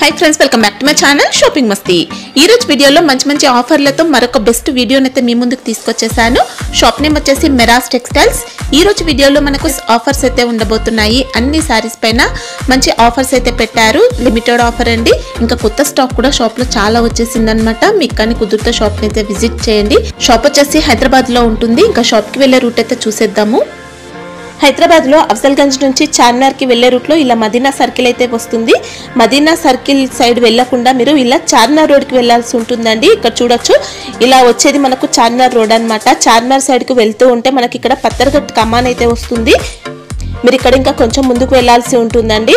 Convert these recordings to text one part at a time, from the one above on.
High friends welcome back to my channel shopping మస్తీ ఈ రోజు వీడియోలో మంచి మంచి ఆఫర్లతో మరొక బెస్ట్ వీడియోని అయితే మీ ముందుకు తీసుకొచ్చేసాను షాప్ నేమ్ వచ్చేసి మెరాస్ టెక్స్టైల్స్ ఈ రోజు వీడియోలో మనకు ఆఫర్స్ అయితే ఉండబోతున్నాయి అన్ని సారీస్ పైన మంచి ఆఫర్స్ అయితే పెట్టారు లిమిటెడ్ ఆఫర్ అండి ఇంకా కొత్త స్టాక్ కూడా షాప్ లో చాలా వచ్చేసింది అనమాట మీకు కానీ కుదిరితే షాప్ ని అయితే విజిట్ చేయండి షాప్ వచ్చేసి హైదరాబాద్ లో ఉంటుంది ఇంకా షాప్ కి వెళ్ళే రూట్ అయితే చూసేద్దాము హైదరాబాద్ లో అఫ్జల్గంజ్ నుంచి చార్మినార్ కి వెళ్లే రూట్ లో ఇలా మదీనా సర్కిల్ అయితే వస్తుంది మదీనా సర్కిల్ సైడ్ వెళ్లకుండా మీరు ఇలా చార్మినార్ రోడ్ కి వెళ్లాల్సి ఉంటుందండి ఇక్కడ చూడొచ్చు ఇలా వచ్చేది మనకు చార్మినార్ రోడ్ అన్నమాట చార్మినార్ సైడ్ కి వెళ్తూ ఉంటే మనకి ఇక్కడ పత్తర్గట్ కమాన్ అయితే వస్తుంది మీరు ఇక్కడ ఇంకా కొంచెం ముందుకు వెళ్లాల్సి ఉంటుందండి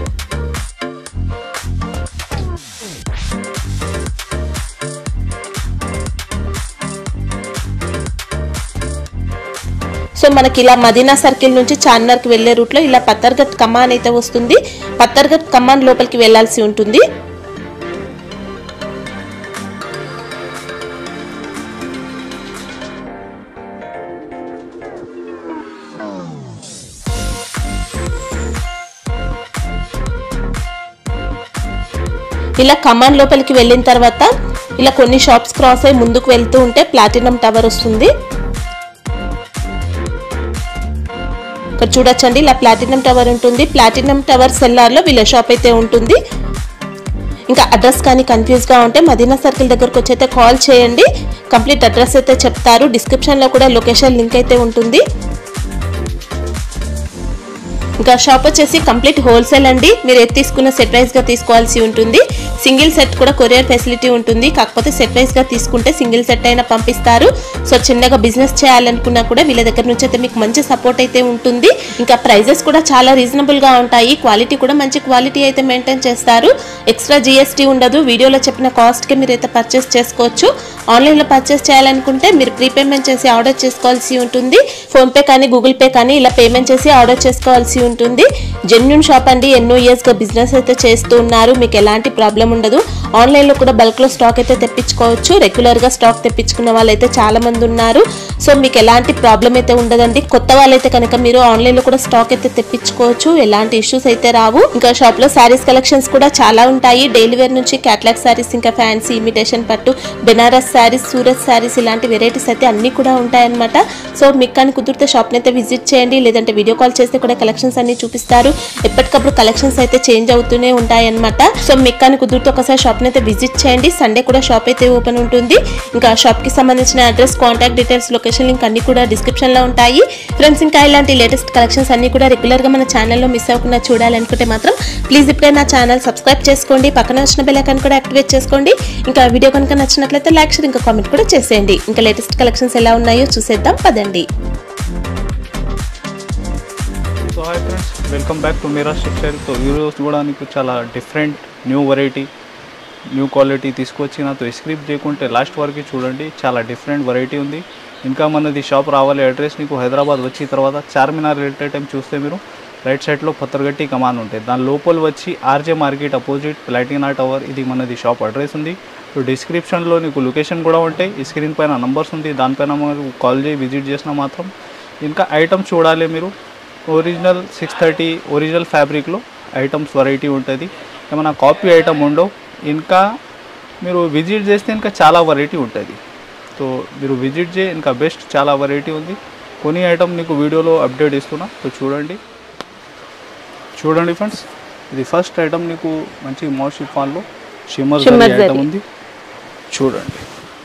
సో మనకి ఇలా మదీనా సర్కిల్ నుంచి చార్మినార్కి వెళ్లే రూట్లో ఇలా పత్తర్గట్ కమాన్ అయితే వస్తుంది పత్తర్గట్ కమాన్ లోపలికి వెళ్లాల్సి ఉంటుంది ఇలా కమాన్ లోపలికి వెళ్ళిన తర్వాత ఇలా కొన్ని షాప్స్ క్రాస్ అయ్యి ముందుకు వెళ్తూ ఉంటే ప్లాటినం టవర్ వస్తుంది ఇక్కడ చూడొచ్చండి ఇలా ప్లాటినం టవర్ ఉంటుంది ప్లాటినం టవర్ సెల్లార్లో వీళ్ళ షాప్ అయితే ఉంటుంది ఇంకా అడ్రస్ కానీ కన్ఫ్యూజ్గా ఉంటే మదీనా సర్కిల్ దగ్గరకు వచ్చి అయితే కాల్ చేయండి కంప్లీట్ అడ్రస్ అయితే చెప్తారు డిస్క్రిప్షన్లో కూడా లొకేషన్ లింక్ అయితే ఉంటుంది ఇంకా షాప్ వచ్చేసి కంప్లీట్ హోల్సేల్ అండి మీరు ఏది తీసుకున్న సెట్ వైజ్ గా తీసుకోవాల్సి ఉంటుంది సింగిల్ సెట్ కూడా కొరియర్ ఫెసిలిటీ ఉంటుంది కాకపోతే సెట్ వైజ్ గా తీసుకుంటే సింగిల్ సెట్ అయినా పంపిస్తారు సో చిన్నగా బిజినెస్ చేయాలనుకున్నా కూడా వీళ్ళ దగ్గర నుంచి అయితే మీకు మంచి సపోర్ట్ అయితే ఉంటుంది ఇంకా ప్రైజెస్ కూడా చాలా రీజనబుల్ గా ఉంటాయి క్వాలిటీ కూడా మంచి క్వాలిటీ అయితే మెయింటైన్ చేస్తారు ఎక్స్ట్రా జిఎస్టీ ఉండదు వీడియోలో చెప్పిన కాస్ట్ కి మీరు అయితే పర్చేస్ చేసుకోవచ్చు ఆన్లైన్ లో పర్చేస్ చేయాలనుకుంటే మీరు ప్రీపేమెంట్ చేసి ఆర్డర్ చేసుకోవాల్సి ఉంటుంది ఫోన్ పే కానీ గూగుల్ పే కానీ ఇలా పేమెంట్ చేసి ఆర్డర్ చేసుకోవాల్సి ఉంటుంది జెన్యున్ షాప్ అండి ఎన్నో ఇయర్స్ గా బిజినెస్ అయితే చేస్తూ ఉన్నారు మీకు ఎలాంటి ప్రాబ్లం ఉండదు ఆన్లైన్ లో కూడా బల్క్ లో స్టాక్ అయితే తెప్పించుకోవచ్చు రెగ్యులర్ గా స్టాక్ తెప్పించుకున్న వాళ్ళైతే చాలా మంది ఉన్నారు సో మీకు ఎలాంటి ప్రాబ్లం అయితే ఉండదండి కొత్త వాళ్ళైతే కనుక మీరు ఆన్లైన్ లో కూడా స్టాక్ అయితే తెప్పించుకోవచ్చు ఎలాంటి ఇష్యూస్ అయితే రావు ఇంకా షాప్ లో శారీస్ కలెక్షన్స్ కూడా చాలా ఉంటాయి డైలీ వేర్ నుంచి క్యాట్లాగ్ శారీస్ ఇంకా ఫ్యాన్సీ ఇమిటేషన్ పట్టు బెనారస్ శారీస్ సూరత్ శారీస్ ఇలాంటి వెరైటీస్ అయితే అన్ని కూడా ఉంటాయన్నమాట సో మీకు కానీ కుదిరితే షాప్ అయితే విజిట్ చేయండి లేదంటే వీడియో కాల్ చేస్తే కూడా కలెక్షన్స్ అన్ని చూపిస్తారు ఎప్పటికప్పుడు కలెక్షన్స్ అయితే చేంజ్ అవుతూనే ఉంటాయి అనమాట సో మీకు కానీ కుదిరితే ఒకసారి షాప్ అయితే విజిట్ చేయండి సండే కూడా షాప్ అయితే ఓపెన్ ఉంటుంది ఇంకా షాప్ కి సంబంధించిన address contact details location link అన్ని కూడా డిస్క్రిప్షన్ లో ఉంటాయి ఫ్రెండ్స్ ఇంకా ఇలాంటి లేటెస్ట్ కలెక్షన్స్ అన్ని కూడా రెగ్యులర్ గా మన ఛానల్లో మిస్ అవ్వకుండా చూడాలనుకుంటే మాత్రం ప్లీజ్ ఇప్పుడే నా ఛానల్ సబ్స్క్రైబ్ చేసుకోండి పక్కన వచ్చిన బెల్ ఐకాన్ కూడా యాక్టివేట్ చేసుకోండి ఇంకా వీడియో కనుక నచ్చినట్లయితే లైక్ షేర్ ఇంకా కామెంట్ కూడా చేసేయండి ఇంకా లేటెస్ట్ కలెక్షన్స్ ఎలా ఉన్నాయో చూసేద్దాం పదండి so hi friends welcome back to Meera structure so ఈరోజు కూడా నీకు చాలా different new variety new quality తీసుకొచ్చి నాతో స్క్రిప్ట్ చేయకుంటే లాస్ట్ వరకు చూడండి చాలా డిఫరెంట్ వెరైటీ ఉంది ఇంకా మనది షాప్ రావాలి అడ్రస్ నీకు హైదరాబాద్ వచ్చిన తర్వాత చార్మినార్ రిలేటెడ్ టైం చూస్తే మీరు రైట్ సైడ్లో పత్తరగట్టి కమాన్ ఉంటాయి దాని లోపల వచ్చి RJ market opposite platina tower ఇది మనది షాప్ అడ్రస్ ఉంది సో డిస్క్రిప్షన్లో నీకు లొకేషన్ కూడా ఉంటాయి ఈ స్క్రీన్ పైన నంబర్స్ ఉంది దానిపైన మీరు కాల్ చేసి విజిట్ చేసినా మాత్రం ఇంకా ఐటమ్స్ చూడాలి మీరు ఒరిజినల్ సిక్స్ థర్టీ ఒరిజినల్ ఫ్యాబ్రిక్లో ఐటమ్స్ వెరైటీ ఉంటుంది ఏమైనా కాపీ ఐటమ్ ఉండవు ఇంకా మీరు విజిట్ చేస్తే ఇంకా చాలా వెరైటీ ఉంటుంది సో మీరు విజిట్ చేయి ఇంకా బెస్ట్ చాలా వెరైటీ ఉంది కొన్ని ఐటమ్ నీకు వీడియోలో అప్డేట్ ఇస్తున్నా సో చూడండి చూడండి ఫ్రెండ్స్ ఇది ఫస్ట్ ఐటమ్ నీకు మంచి మౌస్ షిఫాన్లో షిమ్మర్ Shimmer ఐటమ్ zari. ఉంది చూడండి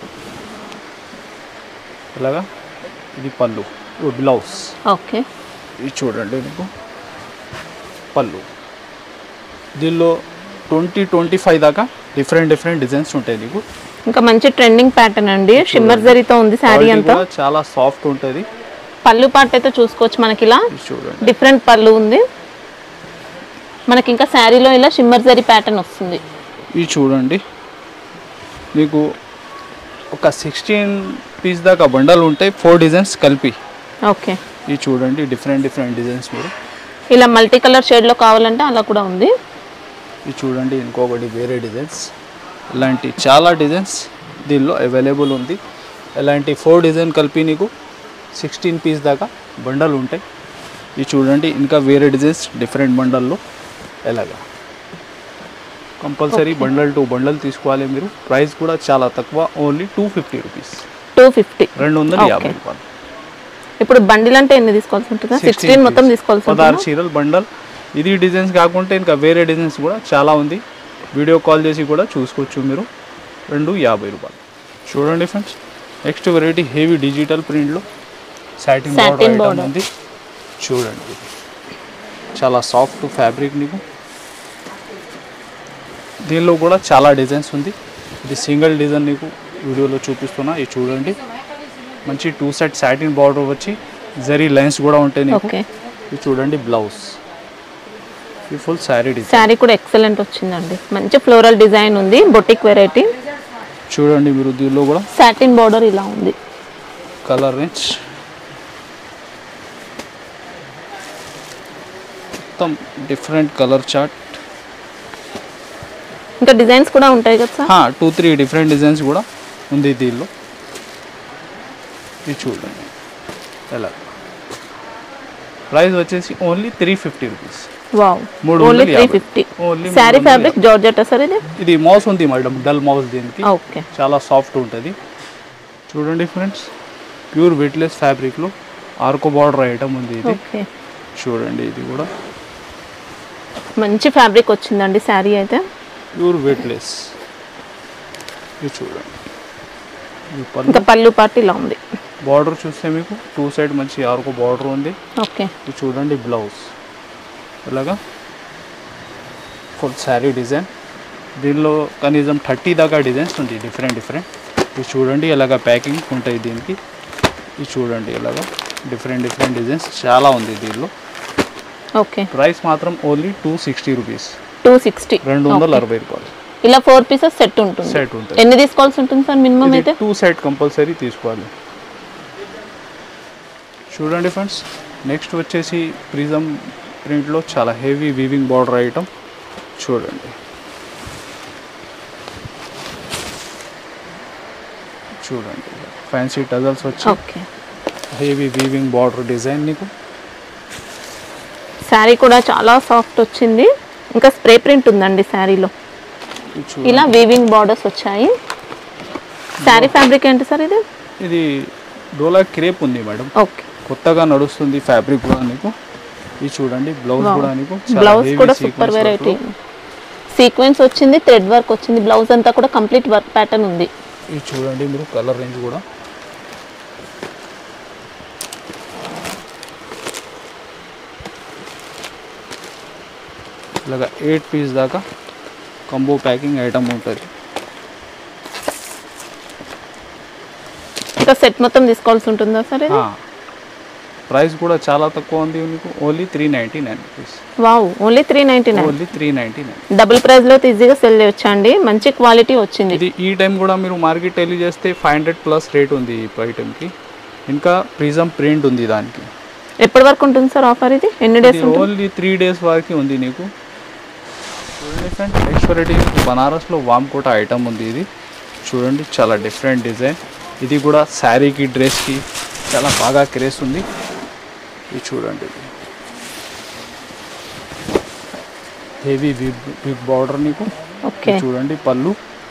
ఇలాగా ఇది పళ్ళు బ్లౌజ్ ఓకే ఇది చూడండి మీకు పళ్ళు దీనిలో ట్వంటీ ట్వంటీ ఫైవ్ దాకా డిఫరెంట్ డిఫరెంట్ డిజైన్స్ ఉంటాయి నీకు ఇంకా మంచి ట్రెండింగ్ ప్యాటర్న్ అండి షిమ్మర్ జరీతో ఉంది శారీ Quality అంతా కూడా చాలా సాఫ్ట్ ఉంటుంది పళ్ళు పార్ట్ అయితే చూసుకోవచ్చు మనకి ఇలా ఇది చూడండి డిఫరెంట్ పళ్ళు ఉంది మనకి ఇంకా శారీలో ఇలా షిమ్మర్ జరీ ప్యాటర్న్ వస్తుంది ఇది చూడండి మీకు ఒక సిక్స్టీన్ పీస్ దాకా బండల్ ఉంటాయి ఫోర్ డిజైన్స్ కలిపి ఓకే ఇది చూడండి డిఫరెంట్ డిఫరెంట్ డిజైన్స్ మీరు ఇలా మల్టీ కలర్ షేడ్లో కావాలంటే అలా కూడా ఉంది ఇది చూడండి ఇంకొకటి వేరే డిజైన్స్ ఇలాంటి చాలా డిజైన్స్ దీనిలో అవైలబుల్ ఉంది ఇలాంటి ఫోర్ డిజైన్ కలిపి నీకు సిక్స్టీన్ పీస్ దాకా బండలు ఉంటాయి ఇవి చూడండి ఇంకా వేరే డిజైన్స్ డిఫరెంట్ బండల్లో ఎలాగా కంపల్సరీ బండల్ టు బండల్ తీసుకోవాలి మీరు ప్రైస్ కూడా చాలా తక్కువ only two fifty rupees two fifty రెండు వందల Okay. యాభై రూపాయలు ఇప్పుడు బండిల్ అంటే ఎన్ని తీసుకోవాల్సి ఉంటుందా 16 సిక్స్టీన్ మొత్తం piece. తీసుకోవాల్సి పదహారు ఉంటుందా చీరలు బండల్ ఇది డిజైన్స్ కాకుంటే ఇంకా వేరే డిజైన్స్ కూడా చాలా ఉంది వీడియో కాల్ చేసి కూడా చూసుకోవచ్చు మీరు రెండు యాభై రూపాయలు చూడండి friends next variety heavy digital ప్రింట్లో సాటిన్ Satin బార్డర్ border. ఉంది చూడండి ఇది. చాలా సాఫ్ట్ ఫ్యాబ్రిక్ నీకు దీనిలో కూడా చాలా డిజైన్స్ ఉంది ఇది సింగిల్ డిజైన్ నీకు వీడియోలో చూపిస్తున్నా ఇది చూడండి మంచి టూ సెట్ సాటిన్ బార్డర్ వచ్చి జరీ లైన్స్ కూడా ఉంటాయి నీకు ఓకే ఇది చూడండి బ్లౌజ్ ఇది ఫుల్ శారీ డిజైన్ శారీ కూడా ఎక్సలెంట్ వచ్చిందండి మంచి ఫ్లోరల్ డిజైన్ ఉంది బొటిక్ వెరైటీ చూడండి మీరు దీనిలో కూడా సాటిన్ బార్డర్ ఇలా ఉంది కలర్ రేంజ్ మొత్తం డిఫరెంట్ కలర్ చార్ట్ ఇంకా డిజైన్స్ కూడా ఉంటాయి కదా sir two three different designs కూడా ఉంది దీనిలో ఇది చూడండి ఎలా ప్రైస్ వచ్చేసి only three fifty rupees wow మూడు ఓన్లీ వందల త్రీ యాభై. Fifty only saree fabric georgette sir ఇది ఇది మౌస్ ఉంది మేడం డల్ మౌస్ దీనికి ఓకే చాలా సాఫ్ట్ ఉంటుంది చూడండి ఫ్రెండ్స్ ప్యూర్ వెయిట్లెస్ ఫ్యాబ్రిక్లో ఆర్కో బార్డర్ ఐటమ్ ఉంది ఇది ఓకే చూడండి ఇది కూడా మంచి ఫ్యాబ్రిక్ వచ్చిందండి శారీ అయితే ప్యూర్ వెయిట్లెస్ ఇది చూడండి ఈ పళ్ళు ఇంకా పళ్ళు పాటు ఇలా ఉంది బార్డర్ చూస్తే మీకు టూ సైడ్ మంచి ఆర్కో బార్డర్ ఉంది ఓకే ఇది చూడండి బ్లౌజ్ ఇలాగా ఫుల్ శారీ డిజైన్ దీనిలో కనీసం థర్టీ దాకా డిజైన్స్ ఉంది డిఫరెంట్ డిఫరెంట్ ఇది చూడండి ఇలాగ ప్యాకింగ్ ఉంటాయి దీనికి ఇది చూడండి ఇలాగా డిఫరెంట్ డిఫరెంట్ డిజైన్స్ చాలా ఉంది దీనిలో ఓకే ప్రైస్ మాత్రం only two sixty rupees two sixty రెండు వందల అరవై రూపాయలు ఇలా ఫోర్ పీసెస్ సెట్ ఉంటుంది సెట్ ఉంటుంది ఎన్ని తీసుకోవాల్సి ఉంటుంది సార్ మినిమం ఇది అయితే టూ సెట్ కంపల్సరీ తీసుకోవాలి చూడండి ఫ్రెండ్స్ నెక్స్ట్ వచ్చేసి ప్రిజం ప్రింట్లో చాలా హెవీ వీవింగ్ బార్డర్ ఐటమ్ చూడండి చూడండి ఫ్యాన్సీ టజల్స్ వచ్చి okay heavy weaving border design నీకు శారీ కూడా చాలా సాఫ్ట్ వచ్చింది ఇంకా స్ప్రే ప్రింట్ ఉందండి శారీలో ఇది చూడండి. ఇలా వీవింగ్ బార్డర్స్ వచ్చాయి శారీ ఫ్యాబ్రిక్ ఏంటి సార్ ఇది ఇది డోలా క్రేప్ ఉంది మేడం ఓకే కొత్తగా నడుస్తుంది ఫ్యాబ్రిక్ కూడా నీకు ఇది చూడండి బ్లౌజ్ Wow. కూడా నీకు బ్లౌజ్ కూడా సూపర్ వెరైటీ సీక్వెన్స్ వచ్చింది థ్రెడ్ వర్క్ వచ్చింది బ్లౌజ్ అంతా కూడా కంప్లీట్ వర్క్ ప్యాటర్న్ ఉంది ఇది చూడండి మీరు కలర్ రేంజ్ కూడా ఇలాగా ఎయిట్ పీస్ దాకా కంబో ప్యాకింగ్ ఐటమ్ ఉంటుంది ఇంకా సెట్ మొత్తం తీసుకోవాల్సి ఉంటుందా సార్ ఇది ప్రైస్ కూడా చాలా తక్కువ ఉంది మీకు only three ninety nine rupees wow only three ninety nine only three ninety nine double price లో ఈజీగా సెల్ చేయొచ్చా అండి మంచి క్వాలిటీ వచ్చింది ఇది ఈ టైం కూడా మీరు మార్కెట్ వెళ్ళి చేస్తే ఫైవ్ హండ్రెడ్ ప్లస్ రేట్ ఉంది ఈ ఐటెంకి ఇంకా ప్రిజం ప్రింట్ ఉంది దానికి ఎప్పటి వరకు ఉంటుంది సార్ ఆఫర్ ఇది ఎన్ని డేస్ ఇది ఉంటుంది ఓన్లీ త్రీ డేస్ వరకు ఉంది నీకు చూడండి ఫ్రెండ్ నెక్స్ట్ వెరైటీ బనారస్లో వామ్కోట ఐటమ్ ఉంది ఇది చూడండి చాలా డిఫరెంట్ డిజైన్ ఇది కూడా శారీకి డ్రెస్కి చాలా బాగా క్రేస్ ఉంది ఇది చూడండి ఇది హెవీ బిగ్ బిగ్ బార్డర్ నీకు ఓకే ఇది చూడండి పళ్ళు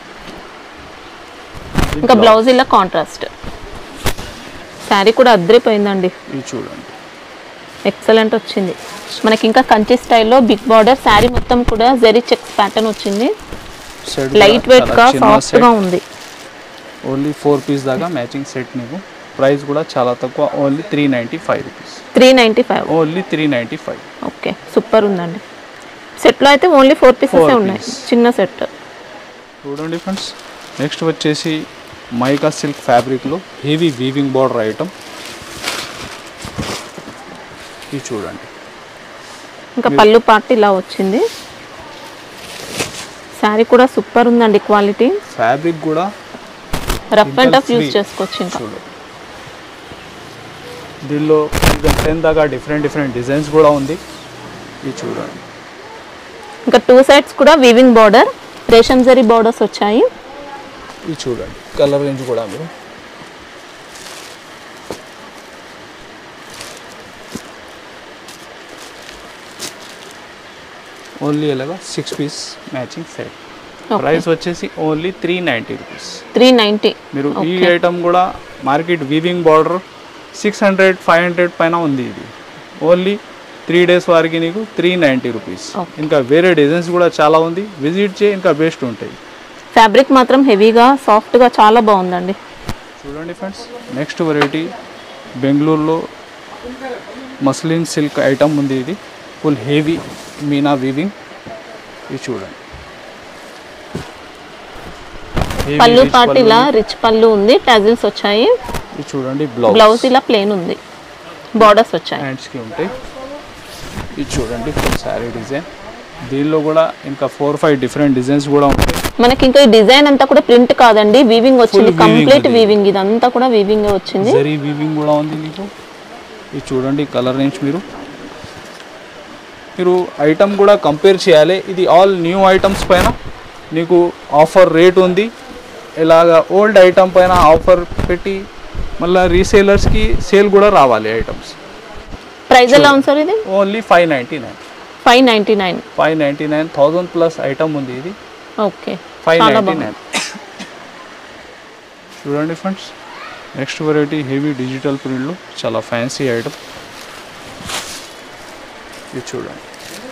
ఇది ఇంకా blouse. బ్లౌజ్ ఇలా కాంట్రాస్ట్ శారీ కూడా అద్దరిపోయిందండి ఇది చూడండి ఎక్సలెంట్ వచ్చింది మనకి ఇంకా కంచి స్టైల్లో బిగ్ బార్డర్ శారీ మొత్తం కూడా జెరీ చెక్స్ ప్యాటర్న్ వచ్చింది సెట్ లైట్ వెయిట్ గా సాఫ్ట్ గా ఉంది ఓన్లీ ఫోర్ పీస్ దాకా మ్యాచింగ్ సెట్ నీకు ప్రైస్ కూడా చాలా తక్కువ only three ninety five rupees three ninety five only three ninety five okay super ఉందండి సెట్లో అయితే ఓన్లీ ఫోర్ పీసెస్ Four ఉన్నాయి piece. చిన్న సెట్ చూడండి ఫ్రెండ్స్ నెక్స్ట్ వచ్చేసి మైకా సిల్క్ ఫ్యాబ్రిక్లో హెవీ వీవింగ్ బార్డర్ ఐటమ్ ఇది చూడండి ఇంకా పళ్ళు పార్ట్ ఇలా వచ్చింది శారీ కూడా సూపర్ ఉందండి క్వాలిటీ ఫ్యాబ్రిక్ కూడా rough and tough use free. చేసుకోవచ్చు ఇంకా చూడు దీనిలో టెన్ దాకా డిఫరెంట్ డిఫరెంట్ డిజైన్స్ కూడా ఉంది ఇది చూడండి ఇంకా టూ సైడ్స్ కూడా వీవింగ్ బార్డర్ రేషం జరీ బార్డర్స్ వచ్చాయి ఇది చూడండి కలర్ రేంజ్ కూడా మీరు ఓన్లీ ఎలాగా six piece matching set price వచ్చేసి only three ninety rupees three ninety మీరు ఈ ఐటమ్ కూడా market weaving border six hundred five hundred పైన ఉంది ఇది ఓన్లీ త్రీ డేస్ వారికి నీకు త్రీ నైంటీ రూపీస్ Okay. ఇంకా వేరే డిజైన్స్ కూడా చాలా ఉంది విజిట్ చేయి ఇంకా బెస్ట్ ఉంటాయి ఫ్యాబ్రిక్ మాత్రం హెవీగా సాఫ్ట్గా చాలా బాగుందండి చూడండి ఫ్రెండ్స్ నెక్స్ట్ వెరైటీ బెంగళూరులో మస్లిన్ సిల్క్ ఐటమ్ ఉంది ఇది ఫుల్ హెవీ మీనా వీవింగ్ ఇది చూడండి Heavy పళ్ళు rich పాటు పళ్ళు ఇలా రిచ్ పళ్ళు ఉంది టజిల్స్ వచ్చాయి ఇది చూడండి బ్లౌజ్ బ్లౌజ్ ఇలా ప్లేన్ ఉంది బార్డర్స్ వచ్చాయి హ్యాండ్స్కి ఉంటాయి ఇది చూడండి ఫుల్ శారీ డిజైన్ దీనిలో కూడా ఇంకా ఫోర్ ఫైవ్ డిఫరెంట్ డిజైన్స్ కూడా ఉంటాయి మనకి ఇంకా ఈ డిజైన్ అంతా కూడా ప్రింట్ కాదండి వీవింగ్ వచ్చింది weaving కంప్లీట్ ఉంది. వీవింగ్ ఇదంతా కూడా వీవింగ్ వచ్చింది జరీ వీవింగ్ కూడా ఉంది మీకు ఇది చూడండి కలర్ రేంజ్ మీరు మీరు ఐటమ్ కూడా కంపేర్ చేయాలి ఇది ఆల్ న్యూ ఐటమ్స్ పైన నీకు ఆఫర్ రేట్ ఉంది ఇలాగ ఓల్డ్ ఐటమ్ పైన ఆఫర్ పెట్టి మళ్ళీ రీసేలర్స్కి సేల్ కూడా రావాలి ఐటమ్స్ ప్రైస్ ఎలా ఉంది సార్ ఇది only five ninety nine five ninety nine five ninety nine thousand plus item ఉంది ఇది ఓకే ఫైవ్ చాలా నైంటీ బాగుంది నైన్ చూడండి friends next variety heavy digital ప్రింట్లు చాలా ఫ్యాన్సీ ఐటమ్ ఇది చూడండి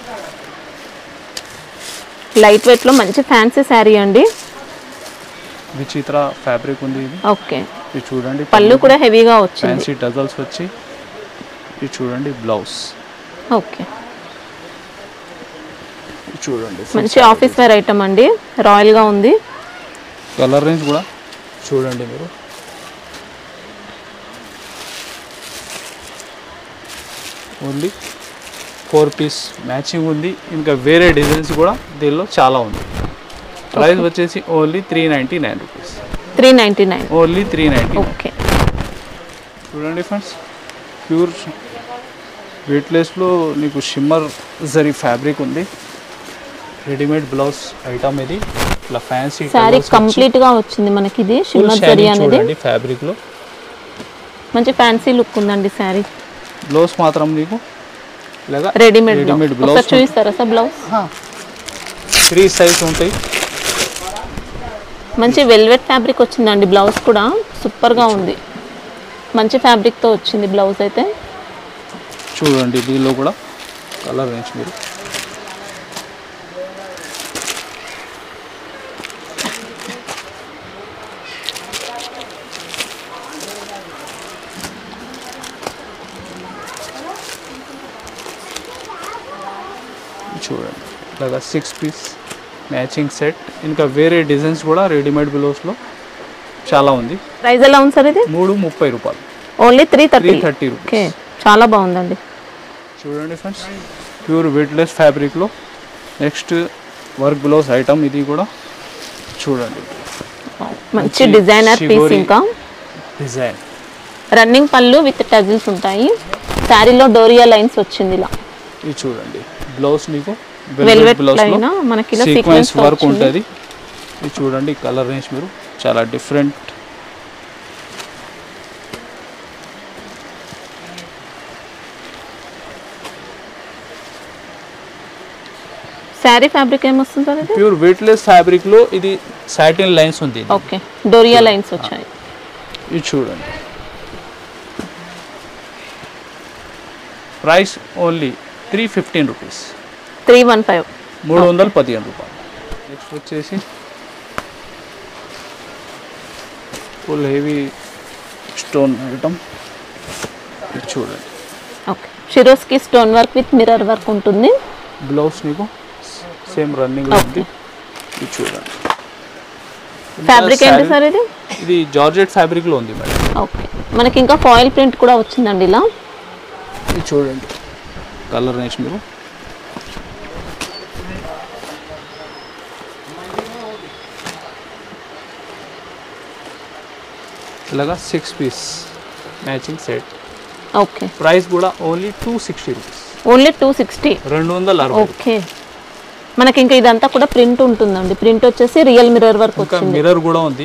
లైట్ వెయిట్ లో మంచి ఫ్యాన్సీ శారీ అండి విచిత్ర ఫ్యాబ్రిక్ ఉంది ఇది ఓకే ఇది చూడండి పళ్ళు కూడా హెవీగా వచ్చింది ఫ్యాన్సీ టజల్స్ వచ్చి ఇది చూడండి బ్లౌజ్ ఓకే ఇది చూడండి మంచి ఆఫీస్ వేర్ ఐటమ్ అండి రాయల్ గా ఉంది కలర్ రేంజ్ కూడా చూడండి మీరు ఓన్లీ ఫోర్ పీస్ మ్యాచింగ్ ఉంది ఇంకా వేరే డిజైన్స్ కూడా దీనిలో చాలా ఉంది ప్రైస్ వచ్చేసి only three ninety nine rupees three ninety nine only three ninety okay చూడండి ఫ్రెండ్స్ ప్యూర్ వెయిట్లెస్లో నీకు షిమ్మర్ జరీ ఫ్యాబ్రిక్ ఉంది రెడీమేడ్ బ్లౌజ్ ఐటమ్ ఇది ఇట్లా ఫ్యాన్సీ శారీ కంప్లీట్ గా వచ్చింది మనకి ఇది షిమ్మర్ జరీ అనేది చూడండి ఫ్యాబ్రిక్లో మంచి ఫ్యాన్సీ లుక్ ఉందండి శారీ బ్లౌజ్ మాత్రం నీకు ఇలాగా రెడీమేడ్ రెడీమేడ్ బ్లౌజ్ బ్లౌజ్ ఒకసారి చూపిస్తారా సార్ బ్లౌజ్ త్రీ సైజ్ ఉంటాయి మంచి వెల్వెట్ ఫ్యాబ్రిక్ వచ్చిందండి బ్లౌజ్ కూడా సూపర్ గా ఉంది మంచి ఫ్యాబ్రిక్ తో వచ్చింది బ్లౌజ్ అయితే చూడండి దీనిలో కూడా కలర్ రేంజ్ మీరు చూడండి ఇలాగా సిక్స్ పీస్ మ్యాచింగ్ సెట్ ఇంకా వేరే డిజైన్స్ కూడా రెడీమేడ్ బ్లౌస్లో చాలా ఉంది ప్రైస్ ఎలా ఉంది సార్ ఇది మూడు ముప్పై రూపాయలు only three three thirty thirty okay rupees చాలా బాగుందండి చూడండి ఫ్రెండ్స్ ప్యూర్ వెయిట్లెస్ ఫ్యాబ్రిక్లో నెక్స్ట్ వర్క్ బ్లౌజ్ ఐటమ్ ఇది కూడా చూడండి మంచి మంచి డిజైనర్ పీస్ shibori. ఇంకా డిజైన్ రన్నింగ్ పళ్ళు విత్ టజిల్స్ ఉంటాయి శారీలో డోరియా లైన్స్ వచ్చింది ఇలా ఇది చూడండి బ్లౌజ్ నీకు వెల్వెట్ బ్లౌజ్ లైన్ మనకి ఇలా సీక్వెన్స్ సీక్వెన్స్ వర్క్ ఉంటుంది ఇది చూడండి కలర్ రేంజ్ మీరు చాలా డిఫరెంట్ శారీ ఫ్యాబ్రిక్ ఏమొస్తుంది సార్ ఇది ప్యూర్ వెయిట్లెస్ ఫ్యాబ్రిక్లో ఇది సాటిన్ లైన్స్ ఉంది ఇది. ఓకే డోరియా లైన్స్ వచ్చాయి ఇది చూడండి price only three fifteen rupees three one five మూడు వందల పదిహేను రూపాయలు నెక్స్ట్ వచ్చేసి ఫుల్ హెవీ స్టోన్ ఐటమ్ ఇది చూడండి ఓకే షిరోస్కి stone work with mirror work ఉంటుంది బ్లౌజ్ నీకు సేమ్ రన్నింగ్ ఉంది ఇది చూడండి ఫ్యాబ్రిక్ ఏంటి saree- సార్ ఇది ఇది జార్జెట్ ఫ్యాబ్రిక్లో ఉంది మేడం ఓకే మనకి ఇంకా ఫాయిల్ ప్రింట్ కూడా వచ్చిందండి ఇలా ఇది చూడండి కలర్ రేంజ్ మీరు ఇలాగా six piece matching set okay price కూడా only two sixty rupees only two sixty రెండు వందల అరవై ఓకే మనకి ఇంకా ఇదంతా కూడా ప్రింట్ ఉంటుందండి ప్రింట్ వచ్చేసి రియల్ మిర్రర్ వర్క్ ఇంకా వచ్చింది మిర్రర్ కూడా ఉంది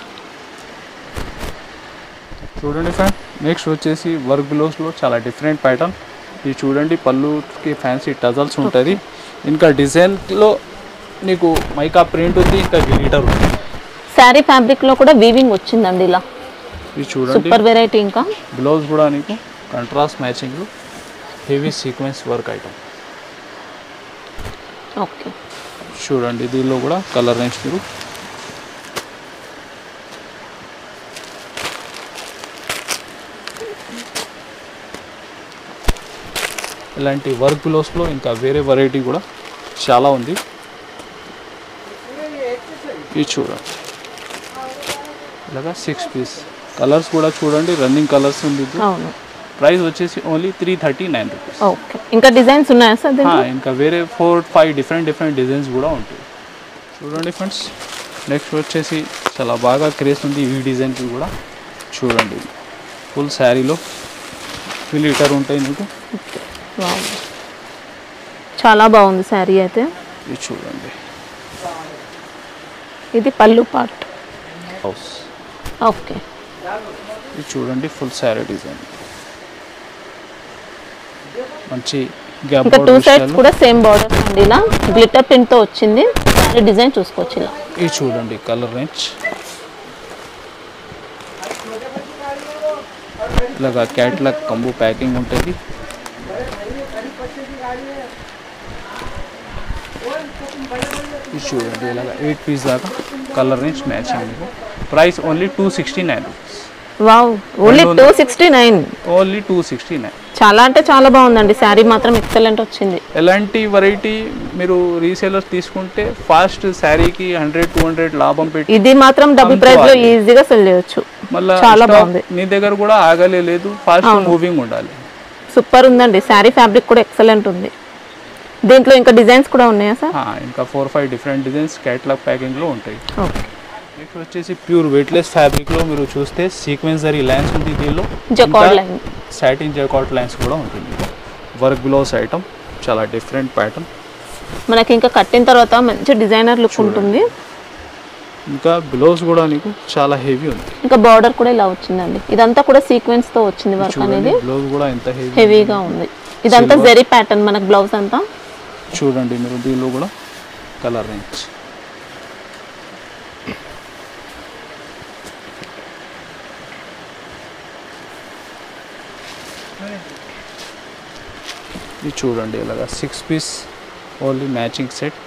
చూడండి ఫ్రెండ్ నెక్స్ట్ వచ్చేసి వర్క్ బ్లౌస్లో చాలా డిఫరెంట్ ప్యాటర్న్ ఇది చూడండి పళ్ళుకి ఫ్యాన్సీ టజల్స్ ఉంటుంది ఇంకా డిజైన్లో నీకు మైకా ప్రింట్ ఉంది ఇంకా గ్లిటర్ ఉంది శారీ ఫ్యాబ్రిక్ లో కూడా వీవింగ్ వచ్చిందండి ఇలా ఇది చూడండి సూపర్ వెరైటీ ఇంకా బ్లౌజ్ కూడా నీకు contrast matching heavy sequence work item okay చూడండి దీనిలో కూడా కలర్ రేంజ్ మీరు ఇలాంటి వర్క్ బ్లౌస్లో ఇంకా వేరే వెరైటీ కూడా చాలా ఉంది ఇది చూడండి ఇలాగా సిక్స్ పీస్ కలర్స్ కూడా చూడండి రన్నింగ్ కలర్స్ ఉంది ఇది. అవును ప్రైస్ వచ్చేసి only three thirty nine rupees okay ఇంకా డిజైన్స్ ఉన్నాయా సార్ దీంట్లో ఇంకా వేరే four five different different designs కూడా ఉంటాయి చూడండి ఫ్రెండ్స్ నెక్స్ట్ వచ్చేసి చాలా బాగా క్రేజ్ ఉంది ఈ డిజైన్కి కూడా చూడండి ఫుల్ శారీలో ఫుల్ లీటర్ ఉంటాయి మీకు వావ్. చాలా బాగుంది శారీ అయితే ఇది చూడండి ఇది పళ్ళు పార్ట్ హౌస్ ఓకే ఇది చూడండి ఫుల్ శారీ డిజైన్ మంచి గ్యాప్ ఇంకా టూ సైడ్స్ కూడా సేమ్ బార్డర్స్ అండి ఇలా గ్లిటర్ ప్రింట్ తో వచ్చింది శారీ డిజైన్ చూసుకోవచ్చు ఇలా ఇది చూడండి కలర్ రేంజ్ ఇలాగా క్యాట్లాగ్ కంబు ప్యాకింగ్ ఉంటుంది ఇది చూడండి ఇలాగా ఎయిట్ పీస్ దాకా కలర్ రేంజ్ మ్యాచింగ్ మీకు price only two sixty nine rupees wow only రెండు two sixty nine only two sixty nine చాలా అంటే చాలా బాగుందండి శారీ మాత్రం ఎక్సలెంట్ వచ్చింది ఎలాంటి వెరైటీ మీరు రీసేలర్స్ తీసుకుంటే ఫాస్ట్ శారీకి హండ్రెడ్ టూ హండ్రెడ్ లాభం పెట్టి ఇది మాత్రం డబుల్ ప్రైస్ లో అమ్ముకోవాలి. ఈజీగా సెల్ చేయొచ్చు మళ్ళీ చాలా బాగుంది. నీ దగ్గర కూడా ఆగలే లేదు ఫాస్ట్ మూవింగ్ ఉండాలి సూపర్ ఉందండి శారీ ఫ్యాబ్రిక్ కూడా ఎక్సలెంట్ ఉంది దీంట్లో ఇంకా డిజైన్స్ కూడా ఉన్నాయా సార్ ఆ, ఇంకా four five different designs catalogue ప్యాకింగ్లో ఉంటాయి ఓకే నెక్స్ట్ వచ్చేసి ప్యూర్ వెయిట్లెస్ ఫ్యాబ్రిక్లో మీరు చూస్తే సీక్వెన్స్ జరీ లైన్స్ ఉంది దీనిలో jacquard line satin jacquard lines కూడా ఉంటుంది వర్క్ బ్లౌజ్ ఐటమ్ చాలా డిఫరెంట్ ప్యాటర్న్ మనకి ఇంకా కట్టిన తర్వాత మంచి డిజైనర్ లుక్ ఉంటుంది ఇంకా బ్లౌజ్ కూడా నీకు చాలా హెవీ ఉంది ఇంకా బార్డర్ కూడా ఇలా వచ్చిందండి ఇదంతా కూడా సీక్వెన్స్ తో వచ్చింది వర్క్ చూడండి అనేది బ్లౌజ్ కూడా ఎంత హెవీ హెవీగా ఉంది ఇదంతా జెరీ ప్యాటర్న్ మనకు బ్లౌజ్ అంతా చూడండి మీరు దీనిలో కూడా కలర్ రేంజ్ ఇది చూడండి ఇలాగా six piece only matching set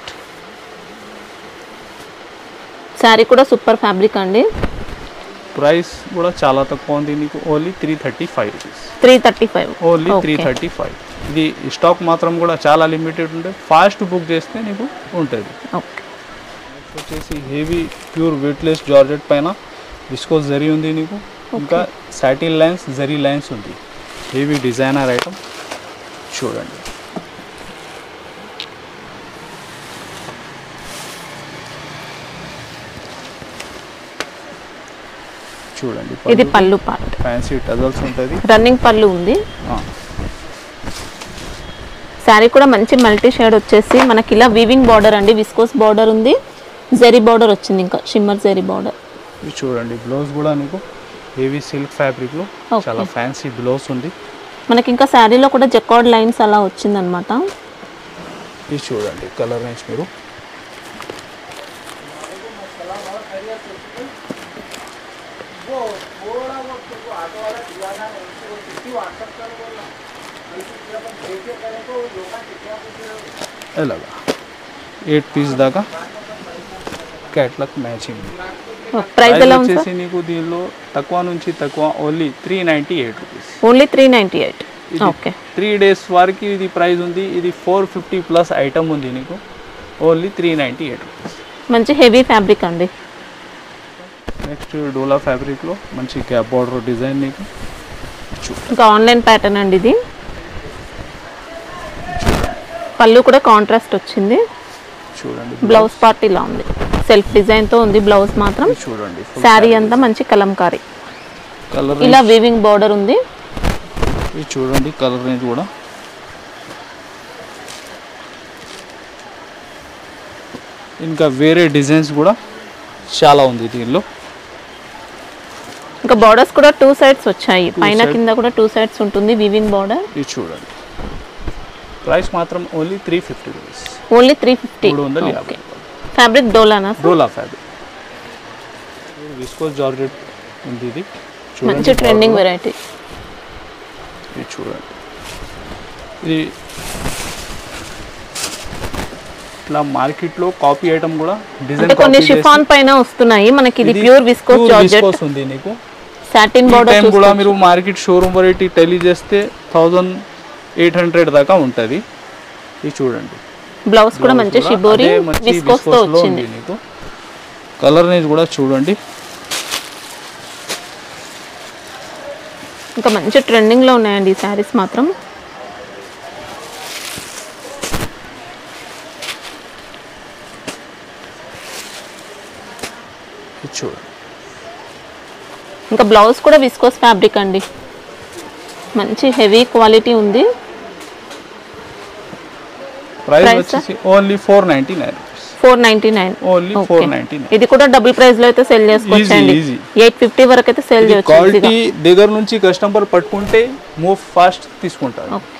sari కూడా సూపర్ ఫ్యాబ్రిక్ అండి ప్రైస్ కూడా చాలా తక్కువ ఉంది నీకు only three thirty five rupees three thirty five only three thirty five ఇది స్టాక్ మాత్రం కూడా చాలా లిమిటెడ్ ఉంటే ఫాస్ట్ బుక్ చేస్తే నీకు ఉంటుంది ఓకే నెక్స్ట్ వచ్చేసి హెవీ ప్యూర్ వెయిట్లెస్ జార్జెట్ పైన విస్కోస్ జరీ ఉంది నీకు ఇంకా సాటిన్ లైన్స్ జరీ లైన్స్ ఉంది హెవీ డిజైనర్ ఐటమ్ చూడండి చూడండి ఇది పళ్ళు పార్ట్ ఫ్యాన్సీ టజల్స్ ఉంటుంది రన్నింగ్ పళ్ళు ఉంది శారీ కూడా మంచి మల్టీ షేడ్ వచ్చేసి మనకి ఇలా వీవింగ్ బార్డర్ అండి విస్కోస్ బార్డర్ ఉంది జెరీ బార్డర్ వచ్చింది ఇంకా షిమ్మర్ జెరీ బార్డర్ ఇది చూడండి బ్లౌజ్ కూడా నీకు హెవీ సిల్క్ ఫ్యాబ్రిక్లో Okay. చాలా ఫ్యాన్సీ బ్లౌజ్ ఉంది మనకి ఇంకా శారీలో కూడా జకార్డ్ లైన్స్ అలా వచ్చిందనమాట ఇది చూడండి కలర్ రేంజ్ మీరు ఇలాగా ఎయిట్ పీస్ దాకా క్యాట్లాగ్ మ్యాచింగ్ ప్రైస్ ఎలా ఉంది సార్ వచ్చేసి నీకు దీనిలో తక్కువ నుంచి తక్కువ only three ninety eight rupees only three ninety eight okay three days వరకు ఇది ప్రైస్ ఉంది ఇది ఫోర్ ఫిఫ్టీ ప్లస్ ఐటమ్ ఉంది నీకు only three ninety eight rupees మంచి హెవీ ఫ్యాబ్రిక్ అండి నెక్స్ట్ డోలా ఫ్యాబ్రిక్లో మంచి గ్యాప్ బార్డర్ డిజైన్ నీకు చూ ఇంకా ఆన్లైన్ ప్యాటర్న్ అండి ఇది పళ్ళు కూడా కాంట్రాస్ట్ వచ్చింది చూడండి బ్లౌజ్ పార్ట్ ఇలా ఉంది సెల్ఫ్ డిజైన్ తో ఉంది బ్లౌజ్ మాత్రం ఇది చూడండి శారీ అంతా మంచి కలంకారీ కలర్ ఇలా వీవింగ్ బార్డర్ ఉంది ఇది చూడండి కలర్ రేంజ్ కూడా ఇంకా వేరే డిజైన్స్ కూడా చాలా ఉంది దీనిలో ఇంకా బార్డర్స్ కూడా టూ సైడ్స్ వచ్చాయి పైన side. కింద కూడా టూ సైడ్స్ ఉంటుంది వీవింగ్ బార్డర్ ఇది చూడండి ప్రైస్ మాత్రం only three fifty rupees only three fifty మూడు వందల యాభై ఓకే రూపాయలు ఫ్యాబ్రిక్ డోలానా సార్ డోలా ఫ్యాబ్రిక్ విస్కోస్ జార్జెట్ ఉంది ఇది మంచి చూడండి ట్రెండింగ్ వెరైటీ ఇది చూడండి ఇది ఇట్లా మార్కెట్లో కాపీ ఐటమ్ కూడా అంటే డిజైన్ కొన్ని షిఫాన్ పైన వస్తున్నాయి మనకి ఇది ప్యూర్ విస్కోస్ జార్జెట్ విస్కోస్ ఉంది నీకు సాటిన్ ఈ బార్డర్ టైం కూడా మీరు మార్కెట్ షోరూమ్ వెరైటీ టెలి చేస్తే థౌజండ్ ఎయిట్ హండ్రెడ్ దాకా ఉంటుంది ఇది చూడండి బ్లౌజ్ కూడా మంచి కూడా షిబోరి అదే మంచి విస్కోస్ తో viscose లో వచ్చింది ఉంది నీకు కలర్ ని కూడా చూడండి ఇంకా మంచి ట్రెండింగ్ లో ఉన్నాయండి ఈ శారీస్ మాత్రం ఇది చూడండి ఇంకా బ్లౌజ్ కూడా విస్కోస్ ఫ్యాబ్రిక్ అండి మంచి హెవీ క్వాలిటీ ఉంది ప్రైస్ Price, వచ్చేసి only four ninety nine rupees four ninety nine only four ninety nine ఇది కూడా డబుల్ ప్రైస్ లో అయితే సెల్ చేసుకోవచ్చండి easy. ఎయిట్ ఫిఫ్టీ వరకు అయితే సెల్ చేయొచ్చు క్వాలిటీ దగ్గర నుంచి కస్టమర్ పట్టుకుంటే మూవ్ ఫాస్ట్ తీసుకుంటారు ఓకే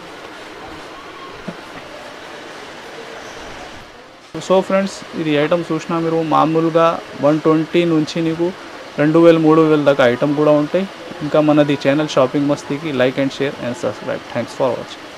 సో ఫ్రెండ్స్ ఇది ఐటమ్ చూసినా మీరు మామూలుగా వన్ ట్వంటీ నుంచి నీకు రెండు వేలు మూడు వేలు దాకా ఐటమ్ కూడా ఉంటాయి ఇంకా మనది ఛానల్ షాపింగ్ మస్తీకి like and share and subscribe thanks for watching